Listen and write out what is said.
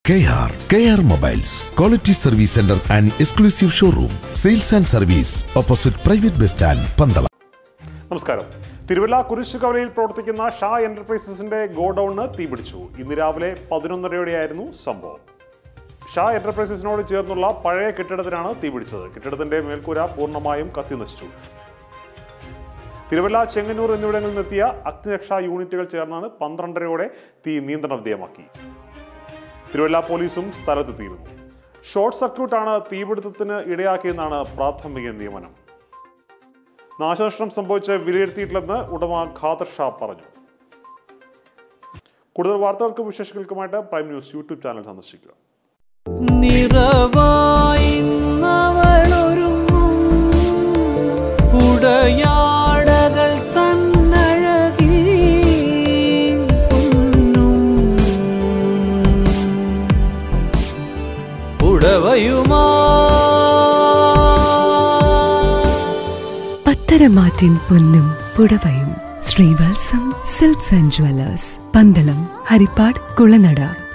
K R K R mobiles quality service centre and exclusive showroom sales and service opposite private bus stand Pandalam നമസ്കാരം തിരുവല്ല കുരിശുകവലയിൽ പ്രവർത്തിക്കുന്ന ഷാ എന്റർപ്രൈസസിന്റെ ഗോഡൌണിന് തീപിടിച്ചു ഇന്ന് രാവിലെ പതിനൊന്നരയോടെയായിരുന്നു സംഭവം ഷാ എന്റർപ്രൈസസിനോട് ചേർന്നുള്ള പഴയ കെട്ടിടത്തിനാണ് തീപിടിച്ചത് കെട്ടിടത്തിന്റെ മേൽക്കൂര പൂർണ്ണമായും കത്തിനശിച്ചു തിരുവല്ല ചെങ്ങന്നൂർ എന്നിവിടങ്ങളിൽ നിന്നെത്തിയ അഗ്നിരക്ഷാ യൂണിറ്റുകൾ ചേർന്നാണ് പന്ത്രണ്ടരയോടെ തീ നിയന്ത്രണ വിധേയമാക്കി തിരുവല്ല പോലീസും സ്ഥലത്തെത്തിയിരുന്നു ഷോർട്ട് സർക്യൂട്ടാണ് തീപിടുത്തത്തിന് ഇടയാക്കിയെന്നാണ് പ്രാഥമിക നിയമനം നാശനഷ്ടം സംഭവിച്ച് വിലയിരുത്തിയിട്ടില്ലെന്ന് ഉടമ ഖാദർ ഷാ പറഞ്ഞു കൂടുതൽ വാർത്തകൾക്കും വിശേഷങ്ങൾക്കുമായിട്ട് പ്രൈം ന്യൂസ് യൂട്യൂബ് ചാനൽ സന്ദർശിക്കുക നിറവായിന്നവളൊരുങ്ങും ഉടയാടകൾ തന്നഴകി പൊന്നും ഉടവയുമാ പത്തരമാറ്റിൻ പൊന്നും പുടവയും Sreevalsam silks and jewellers Pandalam Haripad Kulanada